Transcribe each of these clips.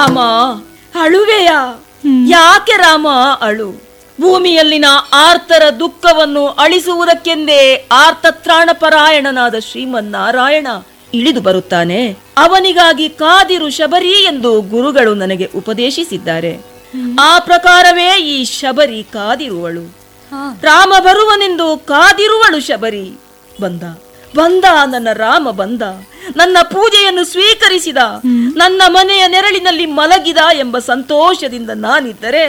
ರಾಮ ಅಳುವೆಯ ಯಾಕೆ ರಾಮ ಅಳು ಭೂಮಿಯಲ್ಲಿನ ಆರ್ತರ ದುಃಖವನ್ನು ಅಳಿಸುವುದಕ್ಕೆಂದೇ ಆರ್ತತ್ರಾಣಪರಾಯಣನಾದ ಶ್ರೀಮನ್ನಾರಾಯಣ ಇಳಿದು ಬರುತ್ತಾನೆ ಅವನಿಗಾಗಿ ಕಾದಿರು ಶಬರಿ ಎಂದು ಗುರುಗಳು ನನಗೆ ಉಪದೇಶಿಸಿದ್ದಾರೆ ಆ ಪ್ರಕಾರವೇ ಈ ಶಬರಿ ಕಾದಿರುವಳು ರಾಮ ಬರುವನೆಂದು ಕಾದಿರುವಳು ಶಬರಿ ಬಂದ ಬಂದ ನನ್ನ ರಾಮ ಬಂದ ನನ್ನ ಪೂಜೆಯನ್ನು ಸ್ವೀಕರಿಸಿದ ನನ್ನ ಮನೆಯ ನೆರಳಿನಲ್ಲಿ ಮಲಗಿದ ಎಂಬ ಸಂತೋಷದಿಂದ ನಾನಿದ್ದರೆ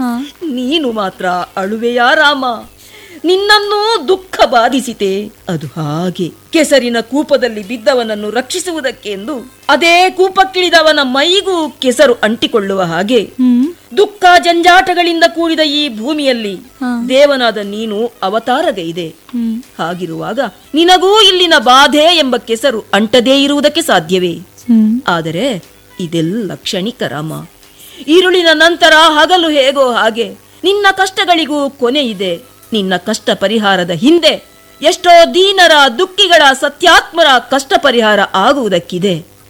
ನೀನು ಮಾತ್ರ ಅಳುವೆಯಾ ರಾಮ ನಿನ್ನನ್ನೂ ದುಃಖ ಬಾಧಿಸಿತೆ ಅದು ಹಾಗೆ ಕೆಸರಿನ ಕೂಪದಲ್ಲಿ ಬಿದ್ದವನನ್ನು ರಕ್ಷಿಸುವುದಕ್ಕೆ ಎಂದು ಅದೇ ಕೂಪಕ್ಕಿಳಿದವನ ಮೈಗೂ ಕೆಸರು ಅಂಟಿಕೊಳ್ಳುವ ಹಾಗೆ ದುಃಖ ಜಂಜಾಟಗಳಿಂದ ಕೂಡಿದ ಈ ಭೂಮಿಯಲ್ಲಿ ದೇವನಾದ ನೀನು ಅವತಾರಗೈದೆ ಹಾಗಿರುವಾಗ ನಿನಗೂ ಇಲ್ಲಿನ ಬಾಧೆ ಎಂಬ ಕೆಸರು ಅಂಟದೇ ಇರುವುದಕ್ಕೆ ಸಾಧ್ಯವೇ ಆದರೆ ಇದೆಲ್ಲ ಕ್ಷಣಿಕ ರಾಮ ಈರುಳಿನ ನಂತರ ಹಗಲು ಹೇಗೋ ಹಾಗೆ ನಿನ್ನ ಕಷ್ಟಗಳಿಗೂ ಕೊನೆ ಇದೆ ನಿನ್ನ ಕಷ್ಟ ಪರಿಹಾರದ ಹಿಂದೆ ಎಷ್ಟೋ ದೀನರ ದುಃಖಿಗಳ ಸತ್ಯಾತ್ಮರ ಕಷ್ಟ ಪರಿಹಾರ ಆಗುವುದಕ್ಕಿದೆ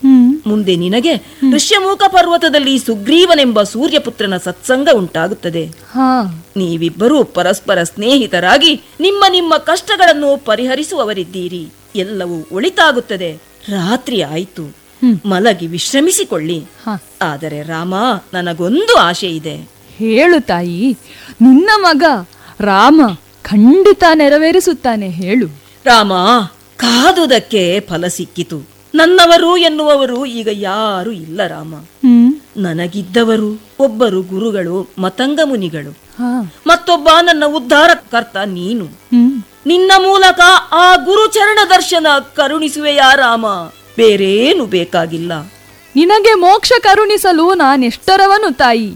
ಮುಂದೆ ನಿನಗೆ ಋಷ್ಯಮೂಕ ಪರ್ವತದಲ್ಲಿ ಸುಗ್ರೀವನೆಂಬ ಸೂರ್ಯಪುತ್ರನ ಸತ್ಸಂಗ ಉಂಟಾಗುತ್ತದೆ ಹಾ ನೀವಿಬ್ಬರೂ ಪರಸ್ಪರ ಸ್ನೇಹಿತರಾಗಿ ನಿಮ್ಮ ನಿಮ್ಮ ಕಷ್ಟಗಳನ್ನು ಪರಿಹರಿಸುವವರಿದ್ದೀರಿ ಎಲ್ಲವೂ ಒಳಿತಾಗುತ್ತದೆ ರಾತ್ರಿ ಆಯ್ತು ಮಲಗಿ ವಿಶ್ರಮಿಸಿಕೊಳ್ಳಿ ಹಾ ಆದರೆ ರಾಮ ನನಗೊಂದು ಆಶೆ ಇದೆ ಹೇಳು ತಾಯಿ ನಿನ್ನ ಮಗ ರಾಮ ಖಂಡಿತ ನೆರವೇರಿಸುತ್ತಾನೆ ಹೇಳು ರಾಮ ಕಾದುದಕ್ಕೆ ಫಲ ಸಿಕ್ಕಿತು ನನ್ನವರು ಎನ್ನುವವರು ಈಗ ಯಾರು ಇಲ್ಲ ರಾಮ ಹ್ಮ್ ನನಗಿದ್ದವರು ಒಬ್ಬರು ಗುರುಗಳು ಮತಂಗ ಮುನಿಗಳು ಹಾ ಮತ್ತೊಬ್ಬ ನನ್ನ ಉದ್ಧಾರಕರ್ತ ನೀನು ಹ್ಮ್ ನಿನ್ನ ಮೂಲಕ ಆ ಗುರುಚರಣ ದರ್ಶನ ಕರುಣಿಸುವೆಯಾ ರಾಮ ಬೇರೇನು ಬೇಕಾಗಿಲ್ಲ ನಿನಗೆ ಮೋಕ್ಷ ಕರುಣಿಸಲು ನಾನೆಷ್ಟರವನು ತಾಯಿ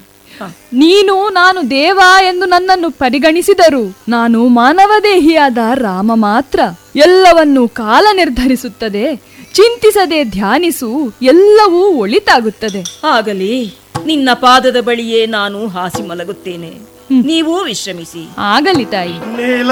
ನೀನು ನಾನು ದೇವ ಎಂದು ನನ್ನನ್ನು ಪರಿಗಣಿಸಿದರು ನಾನು ಮಾನವದೇಹಿಯಾದ ರಾಮ ಮಾತ್ರ ಎಲ್ಲವನ್ನೂ ಕಾಲ ನಿರ್ಧರಿಸುತ್ತದೆ ಚಿಂತಿಸದೆ ಧ್ಯಾನಿಸು ಎಲ್ಲವೂ ಒಳಿತಾಗುತ್ತದೆ ಆಗಲಿ ನಿನ್ನ ಪಾದದ ಬಳಿಯೇ ನಾನು ಹಾಸಿ ಮಲಗುತ್ತೇನೆ ನೀವು ವಿಶ್ರಮಿಸಿ ಆಗಲಿ ತಾಯಿ